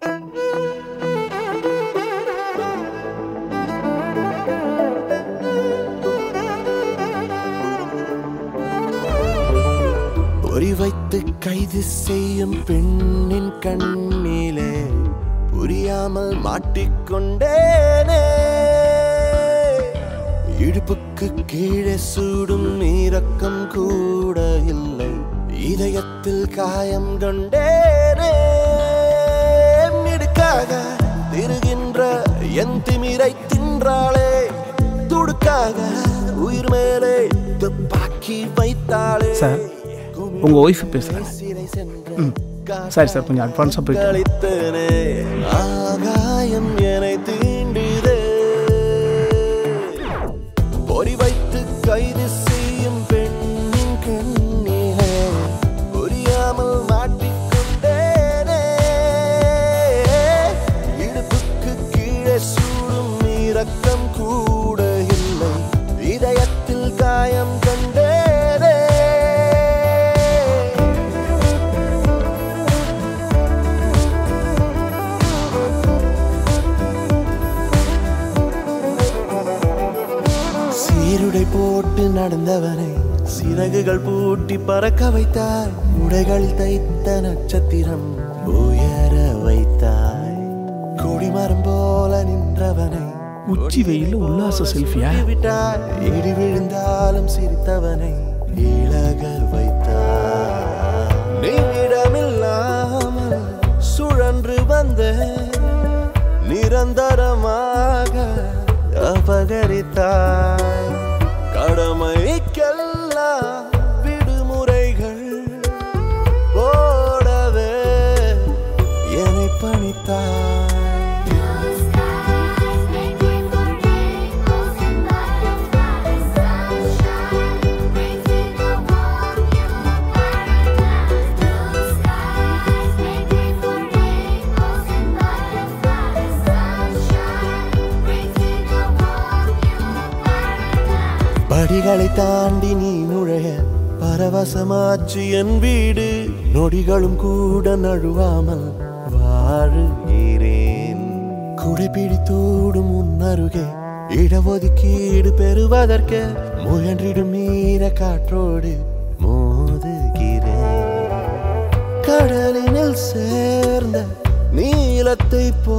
பொறி வைத்து கைது செய்யும் பெண்ணின் கண்ணிலே புரியாமல் மாட்டிக்கொண்டேனே இடுப்புக்கு கீழே சூடும் இரக்கம் கூட இல்லை இதயத்தில் காயம் கொண்டேனே மிடுக்காக திருகின்ற என் திமிரை தின்றாளே துடுக்காக உயிர் மேலே துப்பாக்கி வைத்தாளே சார், உங்க wife பேசுறாங்க. ம். சரி சார், கொஞ்சம் advance ஆ போயிட்டு வாங்க. கழித்தனே ஆகாயம் என்னை தீண்டிதே பொறி வைத்து கைது செய்யும் பெண்ணின் கண்ணிலே புரியாமல் மாட்டிக்கொண்டேனே இடுப்புக்கு கீழே சூடும் இரக்கம் கூட இல்லை இதயத்தில் காயம் கண்டேனே சீருடை போட்டு நடந்தவனை சிறகுகள் பூட்டி பறக்க வைத்தாய் உடைகள் தைத்த நட்சத்திரம் உயர வைத்தாய் கொடிமரம் போல நின்றவனை உச்சி வெயில்ல உல்லாச செல்ஃபியா விட்டாய் இடி விழுந்தாலும் சிரித்தவனை இழக வைத்தாய் நீடமில்லாமல் சுழன்று வந்த நிரந்தரமாக அபகரித்தாய் கடமைக்கெல்லாம் விடுமுறைகள் போடவே என்னை பணித்தாய் படிகளை தாண்டி நீ நுழைய பரவசமாச்சு என் வீடு நொடிகளும் கூட நழுவாமல் வாழுகிறேன் குடைப்பிடித்தோடும் உன்னருகே இடஒதுக்கீடு பெறுவதற்கு முயன்றிடும் நீர காற்றோடு மோதுகிறேன் கடலினில் சேர்ந்த நீலத்தை போ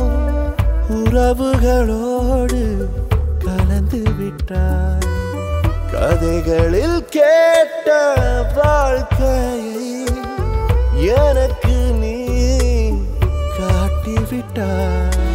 உறவுகளோடு கலந்து விட்டாய் கதைகளில் கேட்ட வாழ்க்கையை எனக்கு நீ காட்டிவிட்டாய்